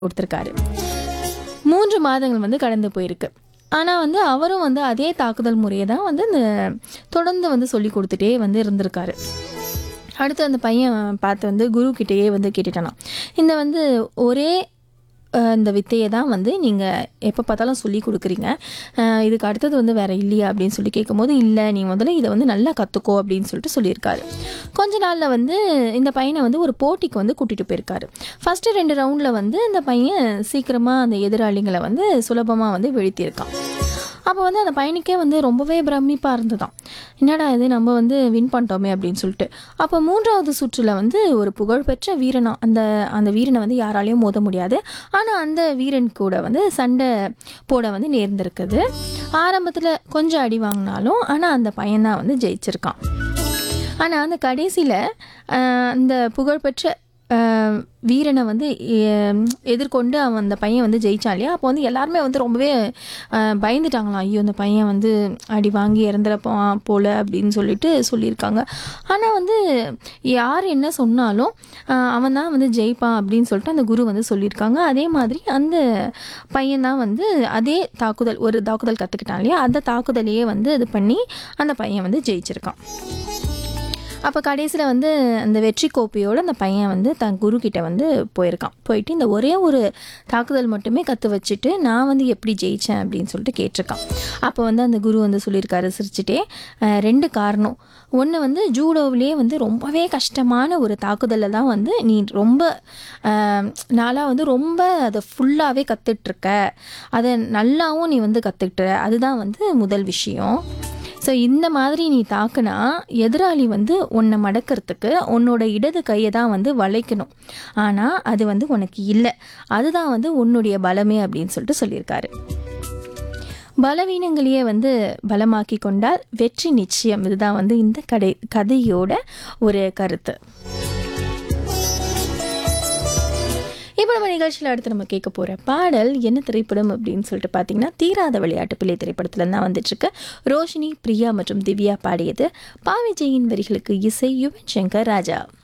கொடுத்துருக்காரு மூன்று மாதங்கள் வந்து கடந்து போயிருக்கு ஆனால் வந்து அவரும் வந்து அதே தாக்குதல் முறையை தான் வந்து இந்த தொடர்ந்து வந்து சொல்லி கொடுத்துட்டே வந்து இருந்திருக்காரு அடுத்து அந்த பையன் பார்த்து வந்து குரு கிட்டேயே வந்து கேட்டுட்டானாம் இந்த வந்து ஒரே அஹ், இந்த வித்தையை தான் வந்து நீங்கள் எப்போ பார்த்தாலும் சொல்லி கொடுக்குறீங்க அஹ், இதுக்கு அடுத்தது வந்து வேற இல்லையா அப்படின்னு சொல்லி கேட்கும்போது இல்லை நீ முதல்ல இதை வந்து நல்லா கற்றுக்கோ அப்படின்னு சொல்லிட்டு சொல்லியிருக்காரு கொஞ்ச நாளில் வந்து இந்த பையனை வந்து ஒரு போட்டிக்கு வந்து கூட்டிகிட்டு போயிருக்காரு ஃபஸ்ட்டு ரெண்டு ரவுண்டில் வந்து இந்த பையன் சீக்கிரமாக அந்த எதிராளிகளை வந்து சுலபமாக வந்து வீழ்த்தியிருக்கான் அப்போ வந்து அந்த பையனுக்கே வந்து ரொம்பவே பிரமிப்பாக இருந்ததாம் என்னடா இது நம்ம வந்து வின் பண்ணிட்டோமே அப்படின்னு சொல்லிட்டு அப்போ மூன்றாவது சுற்றில் வந்து ஒரு புகழ்பெற்ற வீரனா அந்த அந்த வீரனை வந்து யாராலையும் மோத முடியாது ஆனால் அந்த வீரன் கூட வந்து சண்டை போட வந்து நேர்ந்திருக்குது ஆரம்பத்தில் கொஞ்சம் அடி வாங்கினாலும் ஆனால் அந்த பையன்தான் வந்து ஜெயிச்சிருக்கான் ஆனால் அந்த கடைசியில் அந்த புகழ்பெற்ற ஆஹ், வீரனை வந்து எ- எதிர்கொண்டு அவன் அந்த பையன் வந்து ஜெயிச்சான் இல்லையா அப்போ வந்து எல்லாருமே வந்து ரொம்பவே ஆஹ், பயந்துட்டாங்களாம் ஐயோ அந்த பையன் வந்து அடி வாங்கி இறந்துறப்பான் போல அப்படின்னு சொல்லிட்டு சொல்லியிருக்காங்க ஆனால் வந்து யார் என்ன சொன்னாலும் அவன் தான் வந்து ஜெயிப்பான் அப்படின்னு சொல்லிட்டு அந்த குரு வந்து சொல்லியிருக்காங்க அதே மாதிரி அந்த பையன் தான் வந்து அதே தாக்குதல் ஒரு தாக்குதல் கற்றுக்கிட்டான் இல்லையா அந்த தாக்குதலையே வந்து இது பண்ணி அந்த பையன் வந்து ஜெயிச்சிருக்கான் அப்போ கடைசியில் வந்து அந்த வெற்றி கோப்பையோடு அந்த பையன் வந்து தன் குரு கிட்ட வந்து போயிருக்கான் போயிட்டு இந்த ஒரே ஒரு தாக்குதல் மட்டுமே கற்று வச்சுட்டு நான் வந்து எப்படி ஜெயித்தேன் அப்படின்னு சொல்லிட்டு கேட்டிருக்கான் அப்போ வந்து அந்த குரு வந்து சொல்லியிருக்காரு சிரிச்சுட்டே "அஹ், ரெண்டு காரணம் ஒன்று வந்து ஜூடோவிலே வந்து ரொம்பவே கஷ்டமான ஒரு தாக்குதலில் தான் வந்து நீ ரொம்ப அஹ், நாளாக வந்து ரொம்ப அதை ஃபுல்லாகவே கற்றுட்ருக்க அதை நல்லாவும் நீ வந்து கற்றுக்கிட்ட அதுதான் வந்து முதல் விஷயம் ஸோ இந்த மாதிரி நீ தாக்குனா எதிராளி வந்து உன்னை மடக்கிறதுக்கு உன்னோட இடது கையை தான் வந்து வளைக்கணும் ஆனால் அது வந்து உனக்கு இல்லை அதுதான் வந்து உன்னுடைய பலமே அப்படின்னு சொல்லிட்டு சொல்லியிருக்காரு பலவீனங்களையே வந்து பலமாக்கி கொண்டால் வெற்றி நிச்சயம் இதுதான் வந்து இந்த கடை கதையோட ஒரு கருத்து இப்போ நம்ம நிகழ்ச்சியில் அடுத்து நம்ம கேட்க போகிற பாடல் என்ன திரைப்படம் அப்படின்னு சொல்லிட்டு பார்த்தீங்கன்னா தீராத விளையாட்டு பிள்ளை திரைப்படத்துல தான் வந்துட்டுருக்கு ரோஷினி பிரியா மற்றும் திவ்யா பாடியது பாவிஜயின் வரிகளுக்கு இசை யுவன் சங்கர் ராஜா